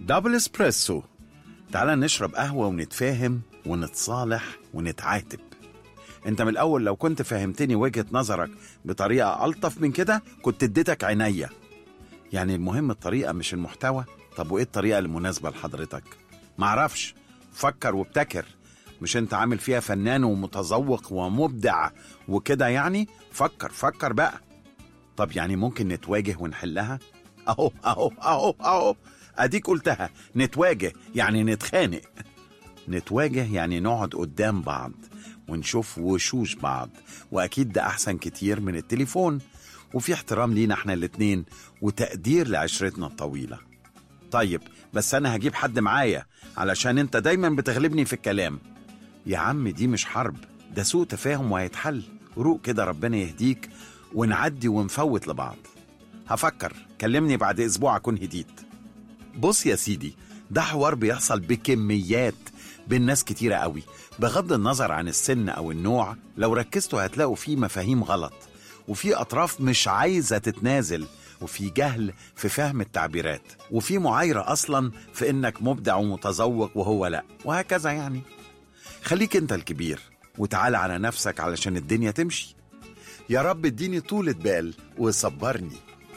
دبل اسبريسو تعال نشرب قهوة ونتفاهم ونتصالح ونتعاتب انت من الاول لو كنت فهمتني وجهة نظرك بطريقة ألطف من كده كنت اديتك عينيا يعني المهم الطريقة مش المحتوى طب وايه الطريقة المناسبة لحضرتك معرفش فكر وابتكر مش انت عامل فيها فنان ومتذوق ومبدع وكده يعني فكر فكر بقى طب يعني ممكن نتواجه ونحلها اهو اهو اهو اهو اديك قلتها نتواجه يعني نتخانق نتواجه يعني نقعد قدام بعض ونشوف وشوش بعض واكيد ده احسن كتير من التليفون وفي احترام لينا احنا الاتنين وتقدير لعشرتنا الطويله طيب بس انا هجيب حد معايا علشان انت دايما بتغلبني في الكلام يا عم دي مش حرب ده سوء تفاهم وهيتحل روق كده ربنا يهديك ونعدي ونفوت لبعض هفكر كلمني بعد اسبوع اكون هديت بص يا سيدي ده حوار بيحصل بكميات بين ناس كتيرة قوي بغض النظر عن السن أو النوع لو ركزتوا هتلاقوا فيه مفاهيم غلط وفي أطراف مش عايزة تتنازل وفي جهل في فهم التعبيرات وفي معايرة أصلا في إنك مبدع ومتذوق وهو لأ وهكذا يعني خليك أنت الكبير وتعال على نفسك علشان الدنيا تمشي يا رب اديني طولة بال وصبرني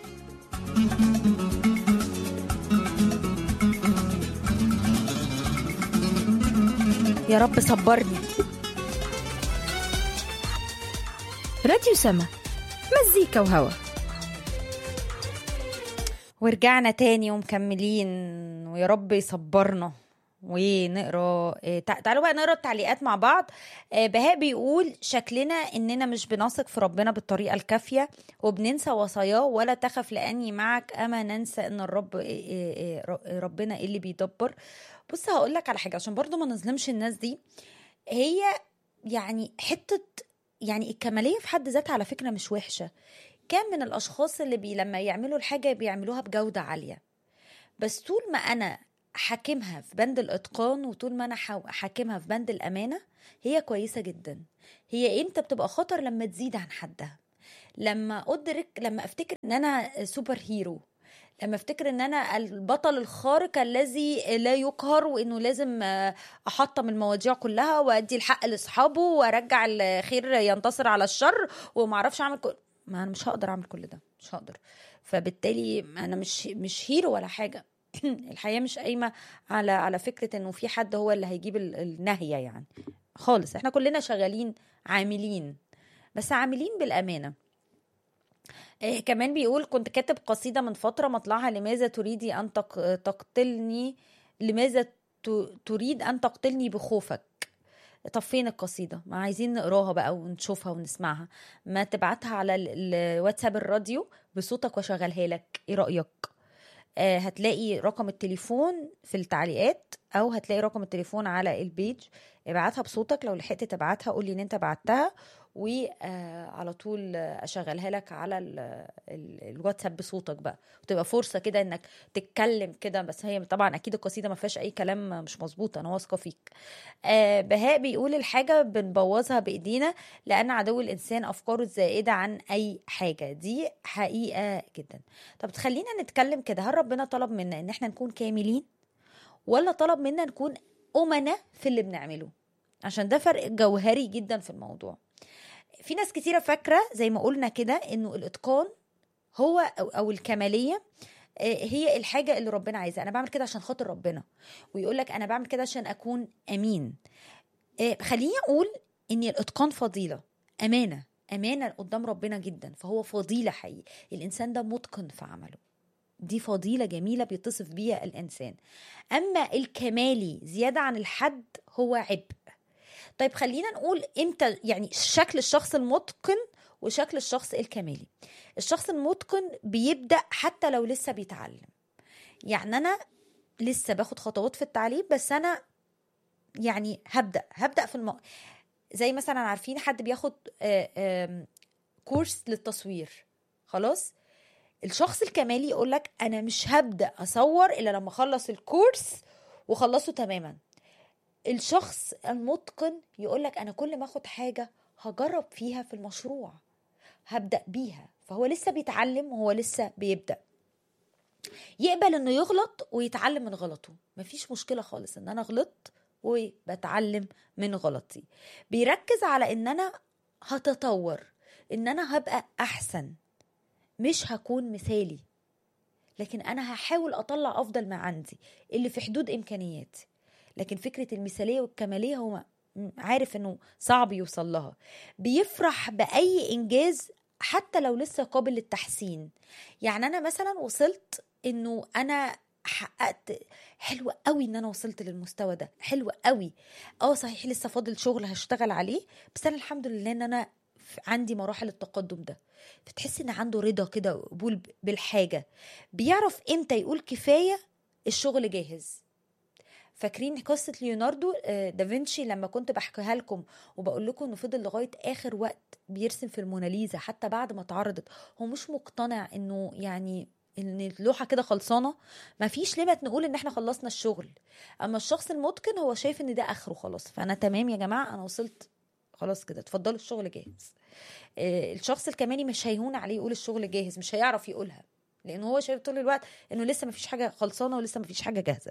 يا رب صبرني راديو سما مزيكا وهوا ورجعنا تاني ومكملين ويا رب يصبرنا ونقرا إيه، تع- تعالوا بقى نقرا التعليقات مع بعض آه، بهاء بيقول شكلنا اننا مش بنثق في ربنا بالطريقه الكافيه وبننسى وصاياه ولا تخف لاني معك اما ننسى ان الرب إيه- إيه- إيه ر- ربنا اللي بيدبر بص هقول لك على حاجه عشان برضو ما نظلمش الناس دي هي يعني حته يعني الكماليه في حد ذاتها على فكره مش وحشه كان من الاشخاص اللي بي لما يعملوا الحاجه بيعملوها بجوده عاليه بس طول ما انا حاكمها في بند الاتقان وطول ما انا حا- حاكمها في بند الامانه هي كويسه جدا هي امتى بتبقى خطر لما تزيد عن حدها لما ادرك لما افتكر ان انا سوبر هيرو لما افتكر ان انا البطل الخارق الذي لا يقهر وانه لازم آه، احطم المواضيع كلها وادي الحق لاصحابه وارجع الخير ينتصر على الشر وما اعرفش اعمل كل ما انا مش هقدر اعمل كل ده مش هقدر فبالتالي انا مش مش هيرو ولا حاجه الحياه مش قايمه على على فكره انه في حد هو اللي هيجيب ال- النهيه يعني خالص احنا كلنا شغالين عاملين بس عاملين بالامانه إيه كمان بيقول كنت كاتب قصيدة من فترة مطلعها لماذا تريدي أن تق- تقتلني لماذا ت- تريد أن تقتلني بخوفك طب فين القصيدة ما عايزين نقراها بقى ونشوفها ونسمعها ما تبعتها على ال- الواتساب الراديو بصوتك واشغلها لك ايه رأيك آه هتلاقي رقم التليفون في التعليقات او هتلاقي رقم التليفون على البيج ابعتها بصوتك لو لحقت تبعتها قولي ان انت بعتها وعلى طول آه، اشغلها لك على ال ال الواتساب بصوتك بقى وتبقى فرصه كده انك تتكلم كده بس هي طبعا اكيد القصيده ما فيهاش اي كلام مش مظبوط انا واثقه فيك آه بهاء بيقول الحاجه بنبوظها بايدينا لان عدو الانسان افكاره الزائده عن اي حاجه دي حقيقه جدا طب خلينا نتكلم كده هل ربنا طلب منا ان احنا نكون كاملين ولا طلب منا نكون أمنا في اللي بنعمله عشان ده فرق جوهري جدا في الموضوع في ناس كتيرة فاكرة زي ما قلنا كده انه الاتقان هو او, أو الكمالية آه، هي الحاجة اللي ربنا عايزها انا بعمل كده عشان خاطر ربنا ويقول لك انا بعمل كده عشان اكون امين آه، خليني اقول ان الاتقان فضيلة امانة امانة قدام ربنا جدا فهو فضيلة حقيقي الانسان ده متقن في عمله دي فضيلة جميلة بيتصف بيها الإنسان أما الكمالي زيادة عن الحد هو عبء طيب خلينا نقول امتى يعني شكل الشخص المتقن وشكل الشخص الكمالي الشخص المتقن بيبدأ حتى لو لسه بيتعلم يعني أنا لسه باخد خطوات في التعليم بس أنا يعني هبدأ هبدأ في الم... زي مثلا عارفين حد بياخد آه، آم، كورس للتصوير خلاص الشخص الكمالي يقول لك انا مش هبدا اصور الا لما اخلص الكورس واخلصه تماما الشخص المتقن يقول لك انا كل ما اخد حاجه هجرب فيها في المشروع هبدا بيها فهو لسه بيتعلم وهو لسه بيبدا يقبل انه يغلط ويتعلم من غلطه مفيش مشكله خالص ان انا غلطت وبتعلم من غلطي بيركز على ان انا هتطور ان انا هبقى احسن مش هكون مثالي لكن انا هحاول اطلع افضل ما عندي اللي في حدود امكانياتي لكن فكره المثاليه والكماليه هو عارف انه صعب يوصل لها بيفرح باي انجاز حتى لو لسه قابل للتحسين يعني انا مثلا وصلت انه انا حققت حلو قوي ان انا وصلت للمستوى ده حلو قوي اه صحيح لسه فاضل شغل هشتغل عليه بس انا الحمد لله ان انا عندي مراحل التقدم ده فتحس ان عنده رضا كده وقبول بالحاجه بيعرف امتى يقول كفايه الشغل جاهز فاكرين قصه ليوناردو دافنشي لما كنت بحكيها لكم وبقول لكم انه فضل لغايه اخر وقت بيرسم في الموناليزا حتى بعد ما اتعرضت هو مش مقتنع انه يعني ان اللوحه كده خلصانه مفيش ليميت نقول ان احنا خلصنا الشغل اما الشخص المتقن هو شايف ان ده اخره خلاص فانا تمام يا جماعه انا وصلت خلاص كده اتفضلوا الشغل جاهز الشخص الكمالي مش هيهون عليه يقول الشغل جاهز مش هيعرف يقولها لان هو شايف طول الوقت انه لسه مفيش حاجه خلصانه ولسه مفيش حاجه جاهزه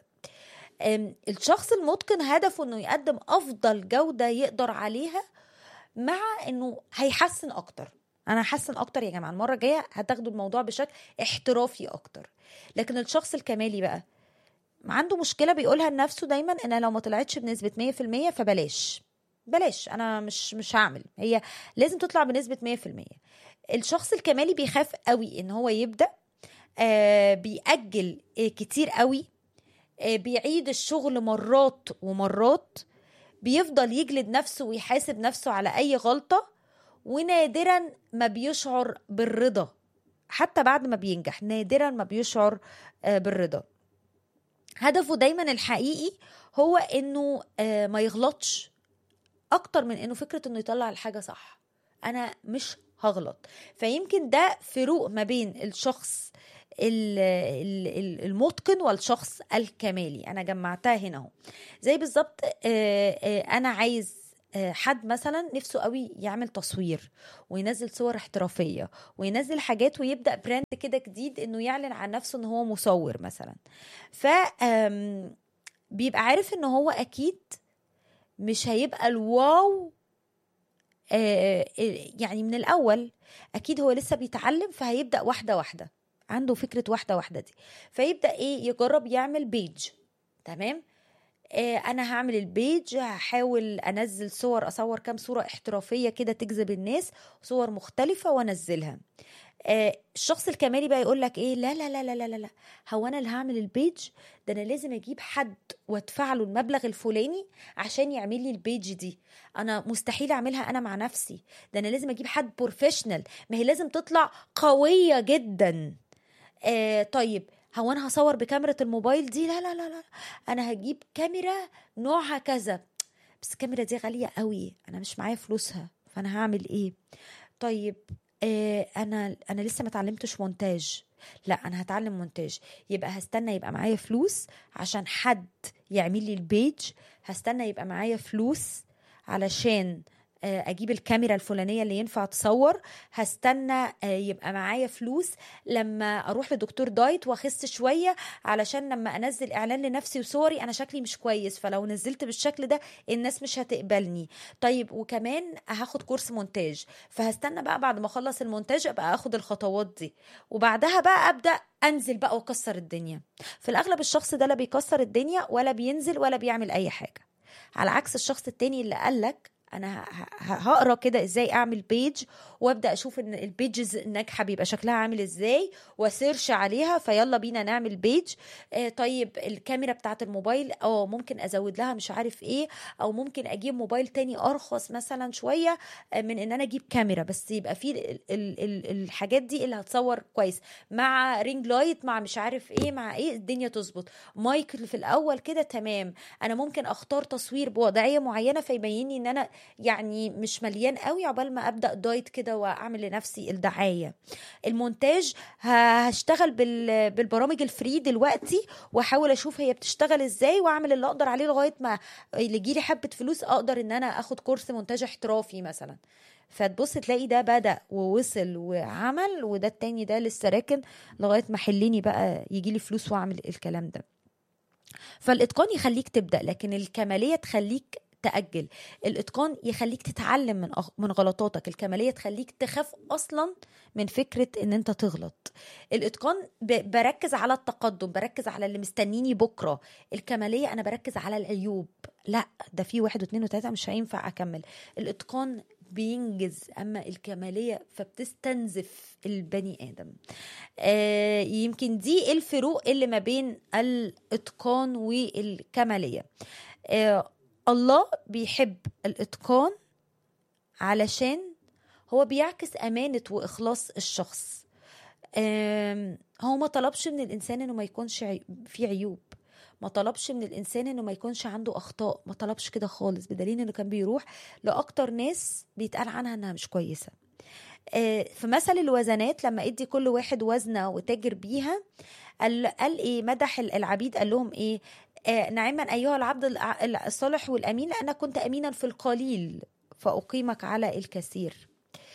الشخص المتقن هدفه انه يقدم افضل جوده يقدر عليها مع انه هيحسن اكتر انا هحسن اكتر يا جماعه المره الجايه هتاخدوا الموضوع بشكل احترافي اكتر لكن الشخص الكمالي بقى عنده مشكله بيقولها لنفسه دايما ان لو ما طلعتش بنسبه 100% فبلاش بلاش انا مش مش هعمل هي لازم تطلع بنسبه 100% الشخص الكمالي بيخاف قوي ان هو يبدا آه بيأجل آه كتير قوي آه بيعيد الشغل مرات ومرات بيفضل يجلد نفسه ويحاسب نفسه على اي غلطه ونادرا ما بيشعر بالرضا حتى بعد ما بينجح نادرا ما بيشعر بالرضا هدفه دايما الحقيقي هو انه ما يغلطش اكتر من انه فكره انه يطلع الحاجه صح انا مش هغلط فيمكن ده فروق ما بين الشخص المتقن والشخص الكمالي انا جمعتها هنا اهو زي بالظبط انا عايز حد مثلا نفسه قوي يعمل تصوير وينزل صور احترافيه وينزل حاجات ويبدا براند كده جديد انه يعلن عن نفسه ان هو مصور مثلا ف بيبقى عارف ان هو اكيد مش هيبقى الواو يعني من الاول اكيد هو لسه بيتعلم فهيبدا واحده واحده عنده فكره واحده واحده دي فيبدا ايه يجرب يعمل بيج تمام انا هعمل البيج هحاول انزل صور اصور كام صوره احترافيه كده تجذب الناس صور مختلفه وانزلها الشخص الكمالي بقى يقول لك ايه لا لا لا لا لا لا هو انا اللي هعمل البيج ده انا لازم اجيب حد وادفع له المبلغ الفلاني عشان يعمل لي البيج دي انا مستحيل اعملها انا مع نفسي ده انا لازم اجيب حد بروفيشنال ما هي لازم تطلع قويه جدا آه طيب هو انا هصور بكاميرا الموبايل دي لا لا لا لا انا هجيب كاميرا نوعها كذا بس الكاميرا دي غاليه قوي انا مش معايا فلوسها فانا هعمل ايه طيب آه انا انا لسه ما اتعلمتش مونتاج لا انا هتعلم مونتاج يبقى هستنى يبقى معايا فلوس عشان حد يعمل لي البيج هستنى يبقى معايا فلوس علشان اجيب الكاميرا الفلانيه اللي ينفع تصور هستنى يبقى معايا فلوس لما اروح لدكتور دايت واخس شويه علشان لما انزل اعلان لنفسي وصوري انا شكلي مش كويس فلو نزلت بالشكل ده الناس مش هتقبلني طيب وكمان هاخد كورس مونتاج فهستنى بقى بعد ما اخلص المونتاج ابقى اخد الخطوات دي وبعدها بقى ابدا انزل بقى واكسر الدنيا في الاغلب الشخص ده لا بيكسر الدنيا ولا بينزل ولا بيعمل اي حاجه على عكس الشخص التاني اللي قالك انا هقرا كده ازاي اعمل بيج وابدا اشوف ان البيجز الناجحه بيبقى شكلها عامل ازاي واسيرش عليها فيلا بينا نعمل بيج آه طيب الكاميرا بتاعه الموبايل اه ممكن ازود لها مش عارف ايه او ممكن اجيب موبايل تاني ارخص مثلا شويه من ان انا اجيب كاميرا بس يبقى فيه ال ال ال الحاجات دي اللي هتصور كويس مع رينج لايت مع مش عارف ايه مع ايه الدنيا تظبط مايك في الاول كده تمام انا ممكن اختار تصوير بوضعيه معينه فيبيني ان انا يعني مش مليان قوي عقبال ما ابدا دايت كده واعمل لنفسي الدعايه المونتاج هشتغل بالبرامج الفري دلوقتي واحاول اشوف هي بتشتغل ازاي واعمل اللي اقدر عليه لغايه ما يجي لي حبه فلوس اقدر ان انا اخد كورس مونتاج احترافي مثلا فتبص تلاقي ده بدأ ووصل وعمل وده التاني ده لسه راكن لغاية ما حلني بقى يجي لي فلوس واعمل الكلام ده فالاتقان يخليك تبدا لكن الكماليه تخليك تاجل الاتقان يخليك تتعلم من أغ... من غلطاتك الكماليه تخليك تخاف اصلا من فكره ان انت تغلط الاتقان ب... بركز على التقدم بركز على اللي مستنيني بكره الكماليه انا بركز على العيوب لا ده في واحد واثنين وثلاثه مش هينفع اكمل الاتقان بينجز اما الكماليه فبتستنزف البني ادم آه يمكن دي الفروق اللي ما بين الاتقان والكماليه آه الله بيحب الاتقان علشان هو بيعكس امانه واخلاص الشخص آه هو ما طلبش من الانسان انه ما يكونش عي... في عيوب ما طلبش من الانسان انه ما يكونش عنده اخطاء ما طلبش كده خالص بدليل انه كان بيروح لاكتر ناس بيتقال عنها انها مش كويسه في مثل الوزنات لما ادي كل واحد وزنه وتاجر بيها قال, قال ايه مدح العبيد قال لهم ايه آه نعما ايها العبد الصالح والامين انا كنت امينا في القليل فاقيمك على الكثير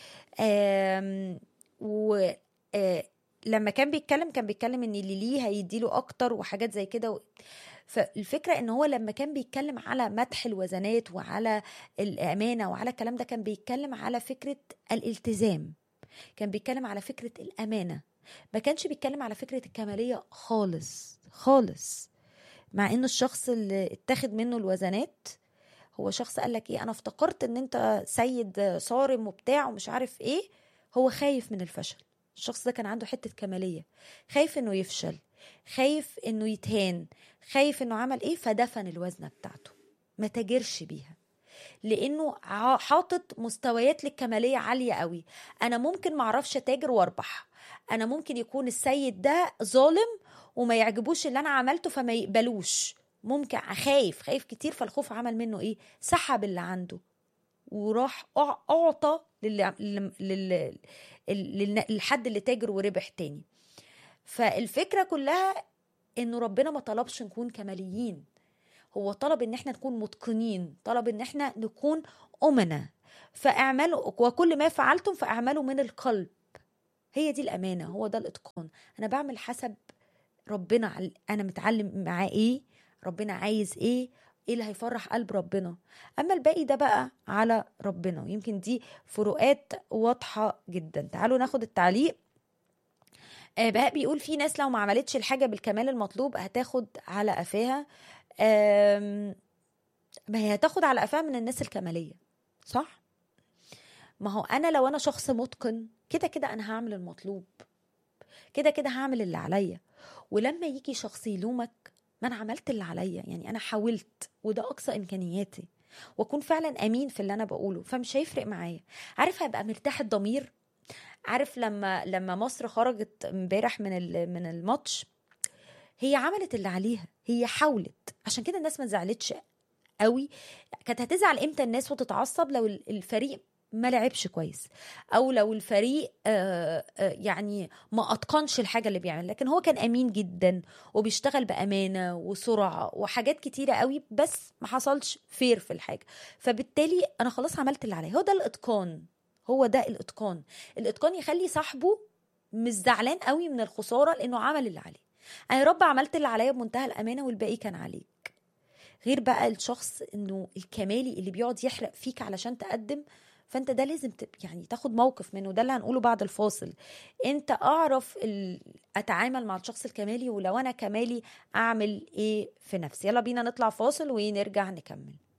آه و آه لما كان بيتكلم كان بيتكلم ان اللي ليه هيديله اكتر وحاجات زي كده فالفكره ان هو لما كان بيتكلم على مدح الوزنات وعلى الامانه وعلى الكلام ده كان بيتكلم على فكره الالتزام كان بيتكلم على فكره الامانه ما كانش بيتكلم على فكره الكماليه خالص خالص مع ان الشخص اللي اتاخد منه الوزنات هو شخص قال لك ايه انا افتكرت ان انت سيد صارم وبتاع ومش عارف ايه هو خايف من الفشل الشخص ده كان عنده حته كماليه خايف انه يفشل خايف انه يتهان خايف انه عمل ايه فدفن الوزنه بتاعته ما تاجرش بيها لانه حاطط مستويات للكماليه عاليه قوي انا ممكن معرفش اتاجر واربح انا ممكن يكون السيد ده ظالم وما يعجبوش اللي انا عملته فما يقبلوش ممكن خايف خايف كتير فالخوف عمل منه ايه سحب اللي عنده وراح اعطى لل... لل... لل... للحد اللي تاجر وربح تاني فالفكره كلها انه ربنا ما طلبش نكون كماليين هو طلب ان احنا نكون متقنين طلب ان احنا نكون امنا فاعملوا وكل ما فعلتم فاعملوا من القلب هي دي الامانه هو ده الاتقان انا بعمل حسب ربنا انا متعلم معاه ايه ربنا عايز ايه ايه اللي هيفرح قلب ربنا اما الباقي ده بقى على ربنا يمكن دي فروقات واضحه جدا تعالوا ناخد التعليق آه بهاء بيقول في ناس لو ما عملتش الحاجه بالكمال المطلوب هتاخد على قفاها ما هي هتاخد على قفاها من الناس الكماليه صح ما هو انا لو انا شخص متقن كده كده انا هعمل المطلوب كده كده هعمل اللي عليا ولما يجي شخص يلومك ما انا عملت اللي عليا يعني انا حاولت وده اقصى امكانياتي واكون فعلا امين في اللي انا بقوله فمش هيفرق معايا عارف هبقى مرتاح الضمير عارف لما لما مصر خرجت امبارح من من الماتش هي عملت اللي عليها هي حاولت عشان كده الناس ما زعلتش قوي كانت هتزعل امتى الناس وتتعصب لو الفريق ما لعبش كويس او لو الفريق آآ آآ يعني ما اتقنش الحاجه اللي بيعمل لكن هو كان امين جدا وبيشتغل بامانه وسرعه وحاجات كتيره قوي بس ما حصلش فير في الحاجه فبالتالي انا خلاص عملت اللي عليا هو ده الاتقان هو ده الاتقان الاتقان يخلي صاحبه مش زعلان قوي من الخساره لانه عمل اللي عليه انا يا رب عملت اللي عليا بمنتهى الامانه والباقي كان عليك غير بقى الشخص انه الكمالي اللي بيقعد يحرق فيك علشان تقدم فانت ده لازم يعني تاخد موقف منه ده اللي هنقوله بعد الفاصل انت اعرف اتعامل مع الشخص الكمالي ولو انا كمالي اعمل ايه في نفسي يلا بينا نطلع فاصل ونرجع نكمل